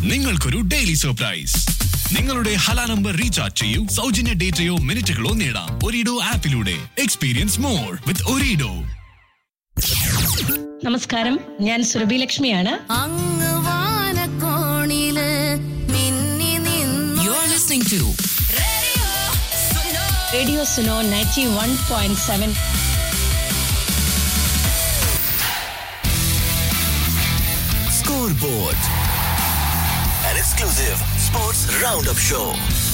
നിങ്ങൾക്കൊരു daily surprise നിങ്ങളുടെ Hala number recharge ചെയ്യൂ സൗജന്യ ഡേറ്റയോ മിനിറ്റുകളോ നേടാം ഒരിഡോ ആപ്പിലൂടെ എക്സ്പീരിയൻസ് മോർ വിത്ത് ഒരിഡോ നമസ്കാരം ഞാൻ സുരഭി ലക്ഷ്മിയാണ് അങ്ങ് വാനക്കോണില് മിന്നി നിന്നു You're listening to radio Suno. Radio Suno ninety one point seven Scoreboard, an exclusive sports roundup show.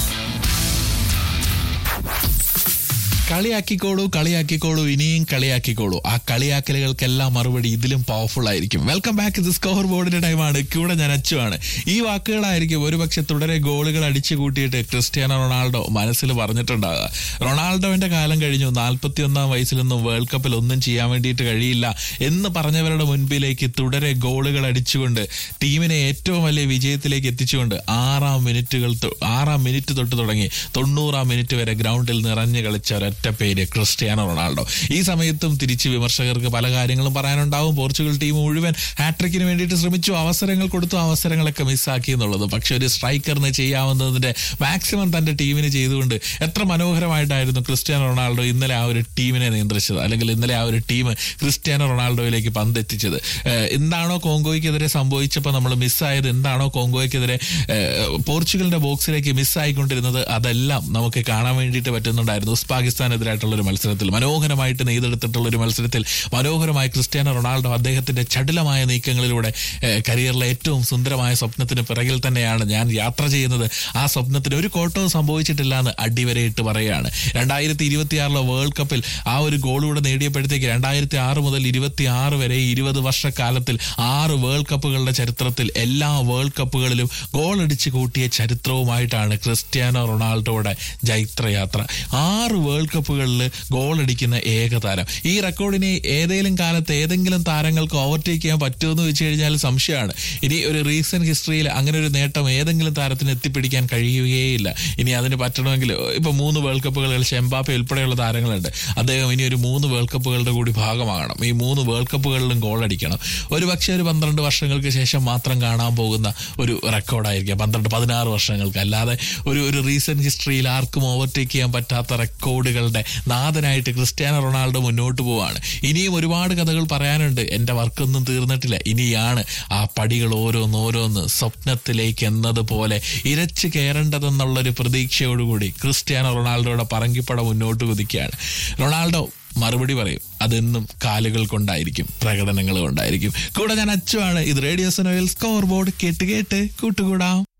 കളിയാക്കിക്കോളൂ കളിയാക്കിക്കോളൂ ഇനിയും കളിയാക്കിക്കോളൂ ആ കളിയാക്കലുകൾക്കെല്ലാം മറുപടി ഇതിലും പവർഫുൾ ആയിരിക്കും വെൽക്കം ബാക്ക് ഇത് സ്കോർ ബോർഡിന്റെ ടൈമാണ് കൂടെ ഞാൻ അച്ചുവാണ് ഈ വാക്കുകളായിരിക്കും ഒരുപക്ഷെ തുടരെ ഗോളുകൾ അടിച്ചു കൂട്ടിയിട്ട് ക്രിസ്ത്യാനോ റൊണാൾഡോ മനസ്സിൽ പറഞ്ഞിട്ടുണ്ടാകുക റൊണാൾഡോവിന്റെ കാലം കഴിഞ്ഞു നാൽപ്പത്തി ഒന്നാം വയസ്സിലൊന്നും വേൾഡ് കപ്പിൽ ഒന്നും ചെയ്യാൻ വേണ്ടിയിട്ട് കഴിയില്ല എന്ന് പറഞ്ഞവരുടെ മുൻപിലേക്ക് തുടരെ ഗോളുകൾ അടിച്ചുകൊണ്ട് ടീമിനെ ഏറ്റവും വലിയ വിജയത്തിലേക്ക് എത്തിച്ചുകൊണ്ട് ആറാം മിനിറ്റുകൾ തൊ- ആറാം മിനിറ്റ് തൊട്ട് തുടങ്ങി തൊണ്ണൂറാം മിനിറ്റ് വരെ ഗ്രൗണ്ടിൽ നിറഞ്ഞു കളിച്ച ഒരൊറ്റ പേര് ക്രിസ്ത്യാനോ റൊണാൾഡോ ഈ സമയത്തും തിരിച്ച് വിമർശകർക്ക് പല കാര്യങ്ങളും പറയാനുണ്ടാവും പോർച്ചുഗൽ ടീം മുഴുവൻ ഹാട്രിക്കിന് വേണ്ടിയിട്ട് ശ്രമിച്ചു അവസരങ്ങൾ കൊടുത്തു അവസരങ്ങളൊക്കെ മിസ്സാക്കി എന്നുള്ളത് പക്ഷെ ഒരു സ്ട്രൈക്കറിന് ചെയ്യാവുന്നതിന്റെ മാക്സിമം തന്റെ ടീമിന് ചെയ്തുകൊണ്ട് എത്ര മനോഹരമായിട്ടായിരുന്നു ക്രിസ്ത്യാനോ റൊണാൾഡോ ഇന്നലെ ആ ഒരു ടീമിനെ നിയന്ത്രിച്ചത് അല്ലെങ്കിൽ ഇന്നലെ ആ ഒരു ടീം ക്രിസ്ത്യാനോ റൊണാൾഡോയിലേക്ക് പന്തെത്തിച്ചത് ഏഹ് എന്താണോ കോങ്കോയ്ക്കെതിരെ സംഭവിച്ചപ്പോൾ നമ്മൾ മിസ്സായത് എന്താണോ കോങ്കോയ്ക്കെതിരെ ഏഹ് പോർച്ചുഗലിന്റെ ബോക്സിലേക്ക് മിസ്സായിക്കൊണ്ടിരുന്നത് അതെല്ലാം നമുക്ക് കാണാൻ വേണ്ടിയിട്ട് പറ്റുന്നുണ്ടായിരുന്നു ഉസ്പാകിസ്ഥാനെതിരായിട്ടുള്ള ഒരു മത്സരത്തിൽ മനോഹരമായിട്ട് നെയ്തെടുത്തിട്ടുള്ള ഒരു മത്സരത്തിൽ മനോഹരമായി ക്രിസ്ത്യാനോ റൊണാൾഡോ അദ്ദേഹത്തിന്റെ ചടുലമായ നീക്കങ്ങളിലൂടെ ഏഹ് കരിയറിലെ ഏറ്റവും സുന്ദരമായ സ്വപ്നത്തിന് പിറകിൽ തന്നെയാണ് ഞാൻ യാത്ര ചെയ്യുന്നത് ആ സ്വപ്നത്തിന് ഒരു കോട്ടവും സംഭവിച്ചിട്ടില്ല എന്ന് അടിവരയിട്ട് പറയുകയാണ് രണ്ടായിരത്തി ഇരുപത്തിയാറിലെ വേൾഡ് കപ്പിൽ ആ ഒരു ഗോളൂടെ നേടിയപ്പോഴത്തേക്ക് രണ്ടായിരത്തി ആറ് മുതൽ ഇരുപത്തി ആറ് വരെ ഇരുപത് വർഷക്കാലത്തിൽ ആറ് വേൾഡ് കപ്പുകളുടെ ചരിത്രത്തിൽ എല്ലാ വേൾഡ് കപ്പുകളിലും ഗോൾ അടിച്ച് കൂട്ടിയ ചരിത്രവുമായിട്ടാണ് ക്രിസ്ത്യാനോ റൊണാൾഡോയുടെ ജൈത്രയാത്ര ആറ് വേൾഡ് കപ്പുകളിൽ ഗോൾ അടിക്കുന്ന ഏക താരം ഈ റെക്കോർഡിനെ ഏതെങ്കിലും കാലത്ത് ഏതെങ്കിലും താരങ്ങൾക്ക് ഓവർടേക്ക് ചെയ്യാൻ പറ്റുമെന്ന് വെച്ച് കഴിഞ്ഞാൽ സംശയമാണ് ഇനി ഒരു റീസെന്റ് ഹിസ്റ്ററിയിൽ അങ്ങനെ ഒരു നേട്ടം ഏതെങ്കിലും താരത്തിന് എത്തിപ്പിടിക്കാൻ കഴിയുകയില്ല ഇനി അതിന് പറ്റണമെങ്കിൽ ഇപ്പൊ മൂന്ന് വേൾഡ് കപ്പുകൾ കളിച്ച എംബാപ്പെ ഉൾപ്പെടെയുള്ള താരങ്ങളുണ്ട് അദ്ദേഹം ഇനി ഒരു മൂന്ന് വേൾഡ് കപ്പുകളുടെ കൂടി ഭാഗമാകണം ഈ മൂന്ന് വേൾഡ് കപ്പുകളിലും ഗോൾ അടിക്കണം ഒരു പക്ഷേ ഒരു പന്ത്രണ്ട് വർഷങ്ങൾക്ക് ശേഷം മാത്രം കാണാൻ പോകുന്ന ഒരു റെക്കോർഡായിരിക്കാം പന്ത്രണ്ട് പതിനാറ് വർഷങ്ങൾക്ക് അല്ലാതെ ഒരു ഒരു റീസെന്റ് ഹിസ്റ്ററിയിൽ ആർക്കും ഓവർടേക്ക് ചെയ്യാൻ പറ്റാത്ത റെക്കോർഡുകളുടെ നാഥനായിട്ട് ക്രിസ്ത്യാനോ റൊണാൾഡോ മുന്നോട്ട് പോവാണ് ഇനിയും ഒരുപാട് കഥകൾ പറയാനുണ്ട് എൻ്റെ വർക്കൊന്നും തീർന്നിട്ടില്ല ഇനിയാണ് ആ പടികൾ ഓരോന്ന് ഓരോന്ന് സ്വപ്നത്തിലേക്ക് എന്നതുപോലെ ഇരച്ചു കയറേണ്ടതെന്നുള്ളൊരു പ്രതീക്ഷയോടുകൂടി ക്രിസ്ത്യാനോ റൊണാൾഡോയുടെ പറങ്കിപ്പട മുന്നോട്ട് കുതിക്കുകയാണ് റൊണാൾഡോ മറുപടി പറയും അതെന്നും കാലുകൾ കൊണ്ടായിരിക്കും പ്രകടനങ്ങൾ കൊണ്ടായിരിക്കും കൂടെ ഞാൻ അച്ചുവാണ് ഇത് റേഡിയോ സനോയിൽ സ്കോർ ബോർഡ് കേട്ട് കേട്ട് കൂട്ടുകൂടാം